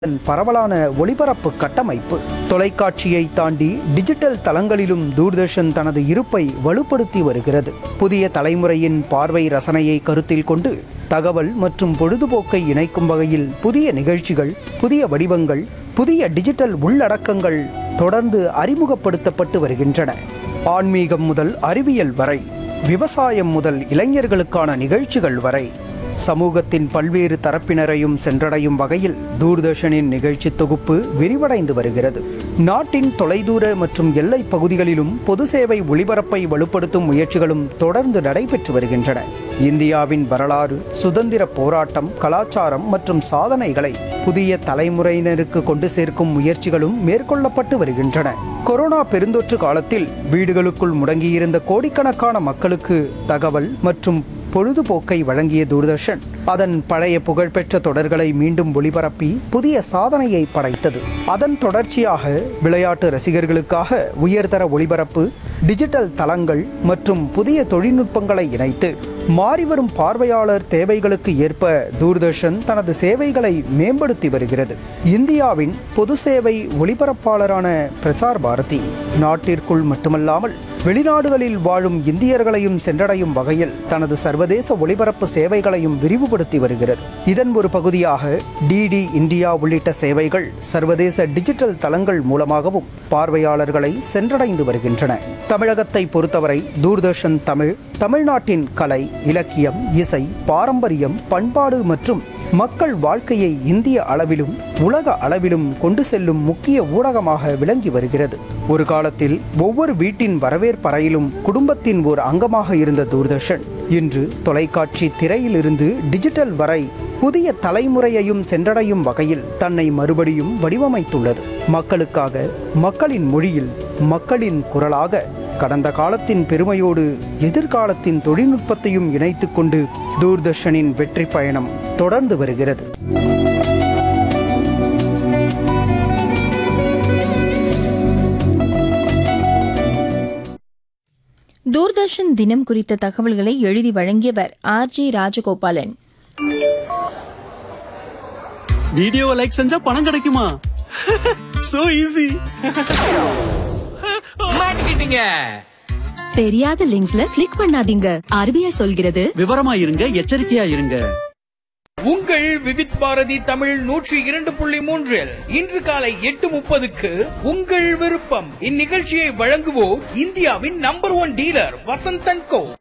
அதன் பரவலான ஒளிபரப்பு கட்டமைப்பு தொலைக்காட்சியை தாண்டி டிஜிட்டல் தளங்களிலும் தூர்தர்ஷன் தனது இருப்பை வலுப்படுத்தி வருகிறது புதிய தலைமுறையின் பார்வை ரசனையை கருத்தில் கொண்டு தகவல் மற்றும் பொழுதுபோக்கை இணைக்கும் வகையில் புதிய நிகழ்ச்சிகள் புதிய வடிவங்கள் புதிய டிஜிட்டல் உள்ளடக்கங்கள் தொடர்ந்து அறிமுகப்படுத்தப்பட்டு வருகின்றன ஆன்மீகம் முதல் அறிவியல் வரை விவசாயம் முதல் இளைஞர்களுக்கான நிகழ்ச்சிகள் வரை சமூகத்தின் பல்வேறு தரப்பினரையும் சென்றடையும் வகையில் தூர்தர்ஷனின் நிகழ்ச்சி தொகுப்பு விரிவடைந்து வருகிறது நாட்டின் தொலைதூர மற்றும் எல்லைப் பகுதிகளிலும் பொது சேவை ஒளிபரப்பை வலுப்படுத்தும் முயற்சிகளும் தொடர்ந்து நடைபெற்று வருகின்றன இந்தியாவின் வரலாறு சுதந்திர போராட்டம் கலாச்சாரம் மற்றும் சாதனைகளை புதிய தலைமுறையினருக்கு கொண்டு சேர்க்கும் முயற்சிகளும் மேற்கொள்ளப்பட்டு வருகின்றன கொரோனா பெருந்தொற்று காலத்தில் வீடுகளுக்குள் முடங்கியிருந்த கோடிக்கணக்கான மக்களுக்கு தகவல் மற்றும் பொழுதுபோக்கை வழங்கிய தூர்தர்ஷன் அதன் பழைய புகழ்பெற்ற தொடர்களை மீண்டும் ஒளிபரப்பி புதிய சாதனையை படைத்தது அதன் தொடர்ச்சியாக விளையாட்டு ரசிகர்களுக்காக உயர்தர ஒளிபரப்பு டிஜிட்டல் தளங்கள் மற்றும் புதிய தொழில்நுட்பங்களை இணைத்து மாறிவரும் பார்வையாளர் தேவைகளுக்கு ஏற்ப தூர்தர்ஷன் தனது சேவைகளை மேம்படுத்தி வருகிறது இந்தியாவின் பொது சேவை ஒளிபரப்பாளரான பிரசார் பாரதி நாட்டிற்குள் மட்டுமல்லாமல் வெளிநாடுகளில் வாழும் இந்தியர்களையும் சென்றடையும் வகையில் தனது சர்வதேச ஒளிபரப்பு சேவைகளையும் விரிவுபடுத்தி வருகிறது இதன் ஒரு பகுதியாக டிடி இந்தியா உள்ளிட்ட சேவைகள் சர்வதேச டிஜிட்டல் தளங்கள் மூலமாகவும் பார்வையாளர்களை சென்றடைந்து வருகின்றன தமிழகத்தை பொறுத்தவரை தூர்தர்ஷன் தமிழ் தமிழ்நாட்டின் கலை இலக்கியம் இசை பாரம்பரியம் பண்பாடு மற்றும் மக்கள் வாழ்க்கையை இந்திய அளவிலும் உலக அளவிலும் கொண்டு செல்லும் முக்கிய ஊடகமாக விளங்கி வருகிறது ஒரு காலத்தில் ஒவ்வொரு வீட்டின் வரவேற்பறையிலும் குடும்பத்தின் ஒரு அங்கமாக இருந்த தூர்தர்ஷன் இன்று தொலைக்காட்சி திரையிலிருந்து டிஜிட்டல் வரை புதிய தலைமுறையையும் சென்றடையும் வகையில் தன்னை மறுபடியும் வடிவமைத்துள்ளது மக்களுக்காக மக்களின் மொழியில் மக்களின் குரலாக கடந்த காலத்தின் பெருமையோடு எதிர்காலத்தின் தொழில்நுட்பத்தையும் இணைத்துக் கொண்டு தூர்தர்ஷனின் வெற்றி பயணம் தொடர்ந்து வருகிறது தூர்தர்ஷன் தினம் குறித்த தகவல்களை எழுதி வழங்கியவர் ஆர் ஜே ராஜகோபாலன் வீடியோவை லைக் செஞ்சா பணம் கிடைக்குமா சோ ஈஸி மாட்டிக்கிட்டீங்க தெரியாத லிங்க்ஸ்ல கிளிக் பண்ணாதீங்க ஆர்பிஐ சொல்கிறது விவரமா இருங்க எச்சரிக்கையா இருங்க உங்கள் விவித் பாரதி தமிழ் நூற்றி இரண்டு புள்ளி மூன்றில் இன்று காலை எட்டு முப்பதுக்கு உங்கள் விருப்பம் இந்நிகழ்ச்சியை வழங்குவோர் இந்தியாவின் நம்பர் ஒன் டீலர் வசந்தன் கோ